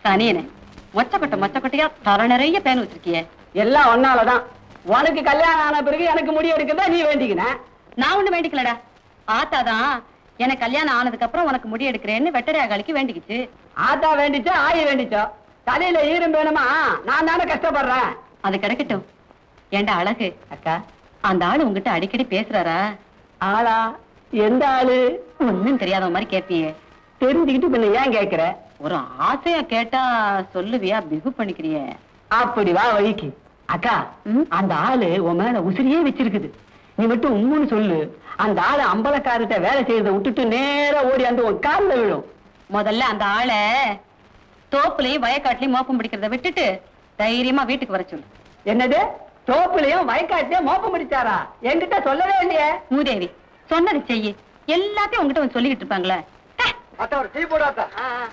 சனியனே மொச்சக்கொட்டை மொச்சக்கொட்டையா தர நிறைய பேன் வச்சிருக்கியே எல்லாம் ஒன்னாலதான் உனக்கு கல்யாணம் ஆன பிறகு எனக்கு முடி எடுக்கிறதா நீ வேண்டிக்கின நான் ஒண்ணு வேண்டிக்கலடா ஆத்தாதான் எனக்கு கல்யாணம் ஆனதுக்கு அப்புறம் உனக்கு முடி எடுக்கிறேன்னு வெட்டடையாகாலிக்கு வேண்டிக்கிச்சு ஆத்தா வேண்டிச்சோ ஆயி வேண்டிச்சோ தலையில ஈரம் வேணுமா நான் தானே கஷ்டப்படுறேன் அது கிடைக்கட்டும் ஏண்டா அழகு அக்கா அந்த ஆளு உங்ககிட்ட அடிக்கடி பேசுறாரா ஆளா எந்த ஆளு ஒண்ணும் தெரியாத மாதிரி கேப்பியே தெரிஞ்சுக்கிட்டு பின்ன ஏன் கேக்குற ஒரு ஆசையா கேட்டா சொல்லுவியா பிகு பண்ணிக்கிறியே அப்படி வா வழிக்கு அக்கா ம்? அந்த ஆளு உன் மேல உசிரியே வச்சிருக்குது நீ மட்டும் உம்முன்னு சொல்லு அந்த ஆளு அம்பலக்காரத்தை வேலை செய்யறத விட்டுட்டு நேரா ஓடி அந்த உன் கால்ல விழும் முதல்ல அந்த ஆளை தோப்புலயும் வயக்காட்டுலயும் மோப்பம் பிடிக்கிறத விட்டுட்டு தைரியமா வீட்டுக்கு வர சொல்லு என்னது தோப்புலயும் வயக்காட்டிலயும் மோப்பம் முடிச்சாரா என்கிட்ட சொல்லவே இல்லையே மூதேவி சொன்னது செய்யி எல்லாத்தையும் உங்ககிட்ட வந்து சொல்லிக்கிட்டு இருப்பாங்களே ஹே, அத்தா ஒரு டீ போடாத்தா ஆ, ஆ.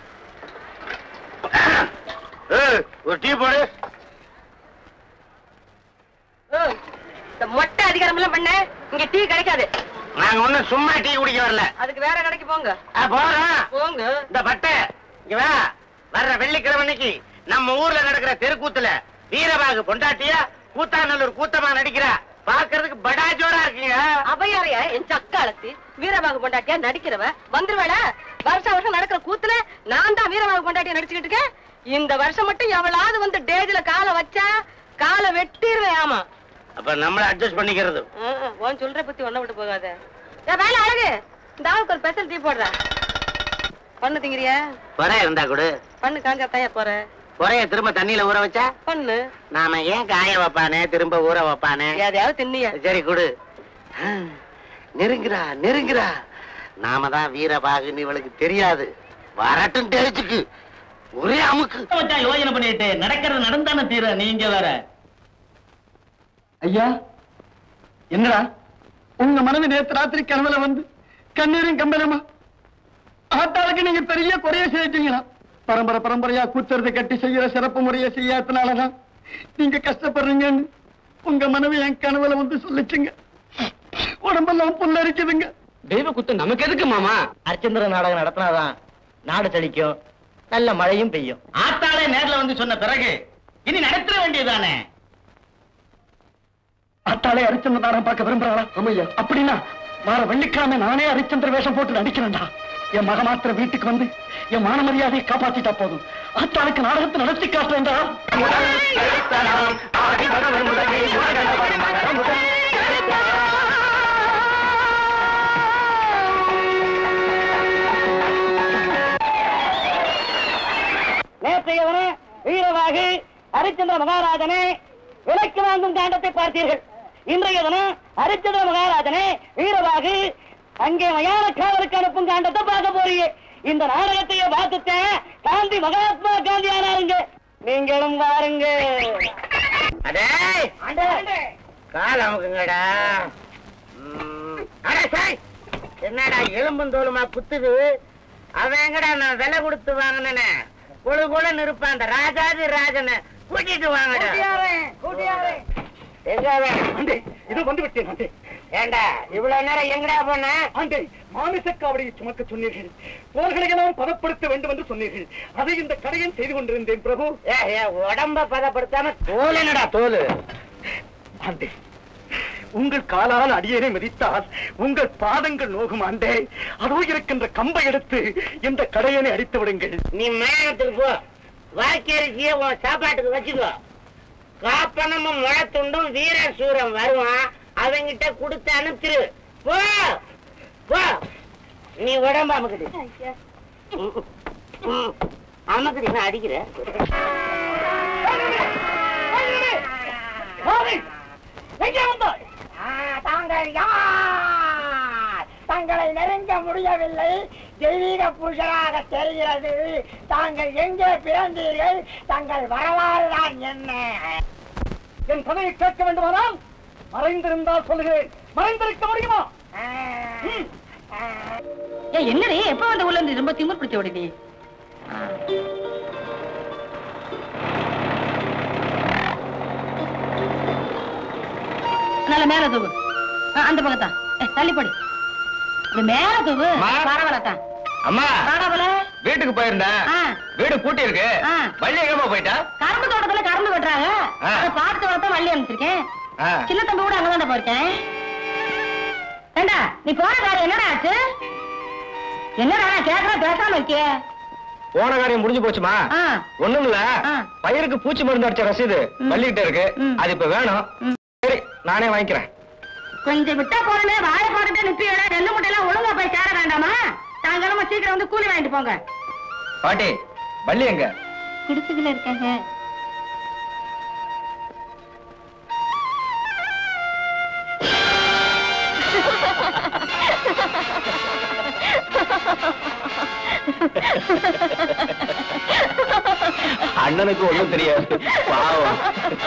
ஒரு டீ போடு இந்த மொட்டை அதிகாரம் எல்லாம் பண்ண இங்க டீ கிடைக்காது நாங்க ஒண்ணும் சும்மா டீ குடிக்க வரல அதுக்கு வேற கடைக்கு போங்க ஆ, போறோம் போங்க இந்த பட்டை இங்க வா வர்ற வெள்ளிக்கிழமை அன்னைக்கு நம்ம ஊர்ல நடக்கிற தெருக்கூத்துல வீரபாகு பொண்டாட்டியா கூத்தாநல்லூர் கூத்தமா நடிக்கிறா பாக்குறதுக்கு படா ஜோரா இருக்கீங்க அபயாரைய என் சக்காலத்து வீரபாகு பொண்டாட்டியா நடிக்கிறவ வந்துருவேல வருஷம் வருஷம் நடக்கிற கூத்துல நான் தான் வீரபாகு பொண்டாட்டியா நடிச்சுக்கிட்டு இருக்கேன் இந்த வருஷம் மட்டும் எவளாவது வந்து டேஜ்ல காலை வச்சா காலை வெட்டிடுவேன் ஆமா அப்ப நம்மள அட்ஜஸ்ட் பண்ணிக்கிறது உன் சொல்ற பத்தி ஒண்ண விட்டு போகாத ஏன் வேலை அழகு இந்த ஆளுக்கு ஒரு ஸ்பெஷல் டீ போடுறேன் பண்ணு திங்கிறியா குறை இருந்தா கூட பண்ணு காஞ்சா தாயா போற குறைய திரும்ப தண்ணியில ஊற வச்சா பண்ணு நாம ஏன் காய வைப்பானே திரும்ப ஊற வைப்பானே எதையாவது தின்னியா சரி கொடு நெருங்குறா நெருங்குறா நாம தான் வீரபாகுன்னு இவளுக்கு தெரியாது வரட்டும் தெரிச்சுக்கு ஒரே அமுக்கு யோசனை பண்ணிட்டு நடக்கிறது நடந்தானே தீர நீங்க வேற ஐயா என்னடா உங்க மனைவி நேத்து ராத்திரி கனவுல வந்து கண்ணீரும் கம்பளமா ஆட்டாளுக்கு நீங்க பெரிய குறைய செஞ்சிட்டீங்களா பரம்பரை பரம்பரையா கூத்துறது கட்டி செய்யற சிறப்பு முறையை செய்யாதனாலதான் நீங்க கஷ்டப்படுறீங்கன்னு உங்க மனைவி என் கனவுல வந்து சொல்லிச்சுங்க உடம்பெல்லாம் புல்லரிக்குதுங்க தெய்வ குத்து நமக்கு எதுக்கு மாமா அர்ச்சந்திர நாடகம் நடத்தினாதான் நாடு செழிக்கும் நல்ல மழையும் பெய்யும் ஆத்தாளே நேர்ல வந்து சொன்ன பிறகு இனி நடத்த வேண்டியதானே ஆட்டாளே ஹரிச்சந்திரனாரம் பார்க்க விரும்புறாளா ஆமையா அப்படின்னா வார வெள்ளிக்கிழமை நானே ஹரிச்சந்திர வேஷம் போட்டு நடிக்கிறேன்டா என் மக மாத்திர வீட்டுக்கு வந்து என் மான மரியாதையை காப்பாத்திட்டா போதும் ஆத்தாளுக்கு நாடகத்தை நடத்தி காட்டுறேன்டா நேற்றைய தினம் வீரவாகு ஹரிச்சந்திர மகாராஜனே விலைக்கு வாங்கும் காண்டத்தை பார்த்தீர்கள் இன்றைய தினம் ஹரிச்சந்திர மகாராஜனே வீரவாகு அங்கே மயான காவலுக்கு அனுப்பும் காண்டத்தை பார்க்க போறீங்க இந்த நாடகத்தையே பார்த்துட்டேன் காந்தி மகாத்மா காந்தி ஆனாருங்க நீங்களும் பாருங்க அடே கால் அமுக்குங்கடா ம். அட சாய் என்னடா எலும்பும் தோலுமா குத்துது அவன் எங்கடா நான் விலை கொடுத்து வாங்கினேனே கொழு கொழுன்னு இருப்பான் அந்த ராஜாதி ராஜனை கூட்டிட்டு வாங்கடா எங்க அவன்? இது வந்து விட்டேன் ஆண்டே ஏண்டா இவ்வளவு நேரம் எங்கடா போன ஆண்டே மாமிசக்காவடியை சுமக்க சொன்னீர்கள் போர்களை எல்லாம் பதப்படுத்த வேண்டும் என்று சொன்னீர்கள் அதை இந்த கடையன் செய்து கொண்டிருந்தேன் பிரபு ஏ, ஏ, உடம்ப பதப்படுத்தாம தோல் என்னடா தோல் ஆண்டே உங்கள் காலால் அடியேனை மிதித்தால் உங்கள் பாதங்கள் நோகும் ஆண்டே அதோ இருக்கின்ற கம்பை எடுத்து இந்த கடையனை அடித்து விடுங்கள் நீ மேனத்துக்கு போ வாக்கரிசிய உன் சாப்பாட்டுக்கு வச்சுக்கோ காப்பனமும் முளத்துண்டும் வீர சூரம் வருவான் அவங்கிட்ட கொடுத்து அனுப்பிச்சிரு போ போ நீ உடம்பு அமுக்குது ம், ம். அமுக்குது நான் அடிக்கிறேன் தாங்கள் யார் தங்களை நெருங்க முடியவில்லை தெய்வீக புருஷராக தெரிகிறது தாங்கள் எங்கே பிறந்தீர்கள் தங்கள் வரலாறு தான் என்ன என் கதையை கேட்க வேண்டுமானால் மறைந்திருந்தால் சொல்லுகிறேன் மறைந்திருக்க முடியுமா ஏன் என்னடி எப்ப வந்து உள்ள இருந்து ரொம்ப திமிர் பிடிச்ச ஓடிடி நல்ல மேல தூவு ஆ, அந்த பக்கத்தான் ஏ, தள்ளி போடு இப்படி மேல தூவு அம்மா. பரவாயில்லத்தான் அம்மா பரவாயில்ல வீட்டுக்கு போயிருந்தேன் ஆ. வீடு பூட்டி இருக்கு ஆ. வள்ளி எங்கம்மா போயிட்டா கரும்பு தோட்டத்துல கரும்பு வெட்டுறாங்க ஆ. அதை பார்த்து வரத்தான் வள்ளி அனுப்பிச்சிருக்கேன் ஆ. சின்ன தம்பி கூட அங்கதான் போயிருக்கேன் ஏண்டா நீ போன காரியம் என்னடா ஆச்சு என்னடா நான் கேட்கறேன் பேசாம இருக்கியே போன காரியம் முடிஞ்சு போச்சுமா ஆ. ஒண்ணும் இல்ல ஆ. பயிருக்கு பூச்சி மருந்து அடிச்ச ரசீது ம். வள்ளிக்கிட்ட இருக்கு ம். அது இப்ப வேணும் ம். சரி நானே வாங்கிக்கிறேன் கொஞ்சம் விட்டா போறனே வாழை போட்டுட்டு நிப்பியோட நெல்லு முட்டையெல்லாம் ஒழுங்கா போய் சேர வேண்டாமா சாயங்காலமா சீக்கிரம் வந்து கூலி வாங்கிட்டு போங்க பாட்டி வள்ளி எங்க குடிசுல இருக்காங்க அண்ணனுக்கு ஒண்ணும் தெரியாது பாவம்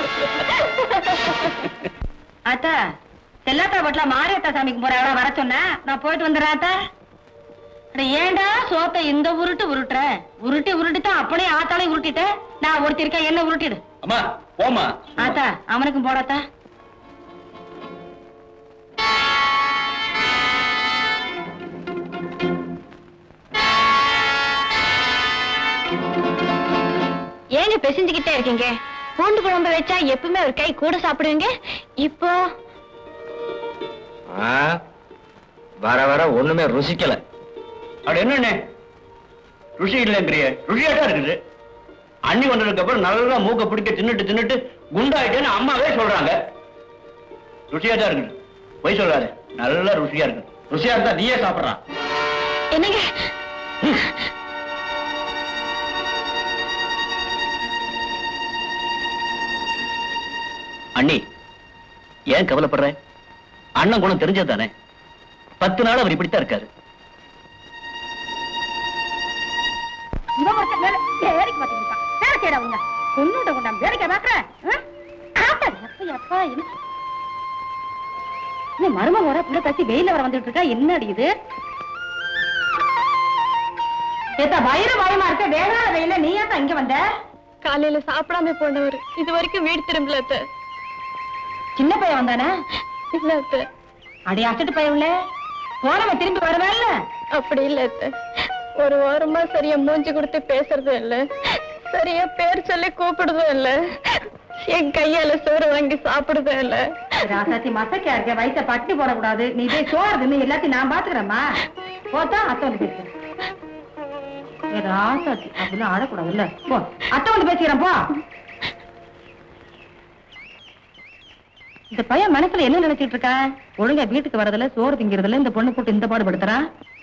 அத்தா செல்லாத்தா வீட்டுல மாரியத்தா சாமிக்கு போறாங்களா வர சொன்னா நான் போயிட்டு வந்துடுறேன் அத்தா அட ஏன்டா சோத்தை இந்த உருட்டு உருட்டுற உருட்டி உருட்டி தான் அப்படியே ஆத்தாலே உருட்டிட்ட நான் ஒருத்தி இருக்கேன் என்ன உருட்டிடு அம்மா போமா ஆத்தா அவனுக்கும் போடாத்தா ஏங்க பெசிஞ்சுக்கிட்டே இருக்கீங்க பூண்டு குழம்பு வச்சா எப்பவுமே ஒரு கை கூட சாப்பிடுவீங்க இப்போ ஆ, வர வர ஒண்ணுமே ருசிக்கல அது என்னண்ணே ருசி இல்லைன்றிய ருசியாட்டா இருக்குது அண்ணி வந்ததுக்கு அப்புறம் நல்லா மூக்க பிடிக்க தின்னுட்டு தின்னுட்டு குண்டாயிட்டேன்னு அம்மாவே சொல்றாங்க ருசியா தான் இருக்குது போய் சொல்லாத நல்ல ருசியா இருக்கு ருசியா இருந்தா நீயே சாப்பிடுறான் என்னங்க அண்ணி ஏன் கவலைப்படுற அண்ணன் குணம் தெரிஞ்சது தானே பத்து நாள் அவர் இப்படித்தான் இருக்காரு இவன் ஒருத்தன் மேல வேலைக்கு மாட்டேங்கிறான் வேலை செய்யறவங்க கொண்டுட்ட கொண்டாம் வேலைக்கு பாக்குற எப்ப எப்பா என்ன நீ மருமக வர புள்ள பேசி வெயில வர வந்துட்டு இருக்கா என்ன அடிக்குது ஏத்தா வயிறு பயமா இருக்க வேளாண் வெயில நீ ஏத்தா இங்க வந்த காலையில சாப்பிடாம போனவர் இது வரைக்கும் வீடு திரும்பல அத்தை. சின்ன பையன் வந்தானே இல்ல அத்தை. அடி அசட்டு பையன் உள்ள போனவன் திரும்பி வருவேன்ல அப்படி இல்ல அத்தை. ஒரு வாரமா சரியா மூஞ்சி கொடுத்து பேசுறதும் இல்ல சரியா பேர் சொல்லி கூப்பிடுறதும் இல்ல என் கையால சோறு வாங்கி சாப்பிடுறதும் இல்ல ராசாத்தி மசக்கா இருக்க வயிற்ற பட்டி போடக்கூடாது நீ இதே சோறு தின்னு எல்லாத்தையும் நான் பாத்துக்கிறேம்மா போத்தா அத்தை வந்து பேசுறேன் ஏ ராசாத்தி அப்படிலாம் ஆடக்கூடாது இல்ல போ அத்தை வந்து பேசிக்கிறேன் போ இந்த பையன் மனசுல என்ன நினைச்சிட்டு இருக்கா ஒழுங்கா வீட்டுக்கு வரதுல சோறு திங்கிறதுல இந்த பொண்ணு போட்டு இந்த பாடு படுத்துறா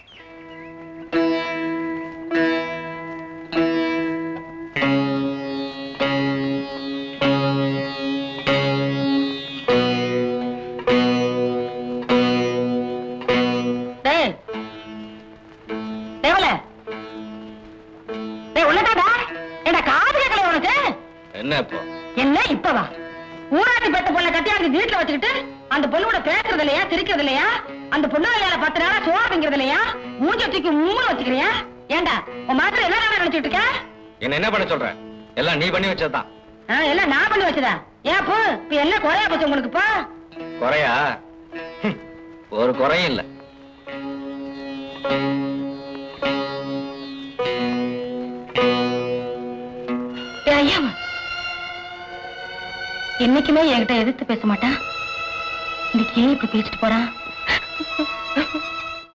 டேய் தேவல டேய் உள்ளதாடா என்ன காது கேட்கல உனக்கு என்ன இப்போ என்ன இப்பவா ஊராட்சி பெத்த பொண்ணை கட்டியாந்து வீட்டுல வச்சுக்கிட்டு அந்த பொண்ணோட பேசுறது இல்லையா சிரிக்கிறது இல்லையா அந்த பொண்ணு வேலையால பத்து நாளா சோறு திங்கிறது இல்லையா மூஞ்ச தூக்கி மூணு வச்சுக்கிறியா ஏண்டா உன் மாத்திரம் என்ன நினைச்சிட்டு இருக்க என்ன என்ன பண்ண சொல்ற எல்லாம் நீ பண்ணி வச்சதுதான் ஆ, எல்லாம் நான் பண்ணி வச்சதா ஏன் போ இப்ப என்ன குறையா போச்சு உங்களுக்கு போ குறையா ஹம், ஒரு குறையும் இல்ல ஏய், ஐயாவா என்னைக்குமே என்கிட்ட எதிர்த்து பேச மாட்டான் இன்னைக்கு ஏன் இப்படி பேசிட்டு போறான்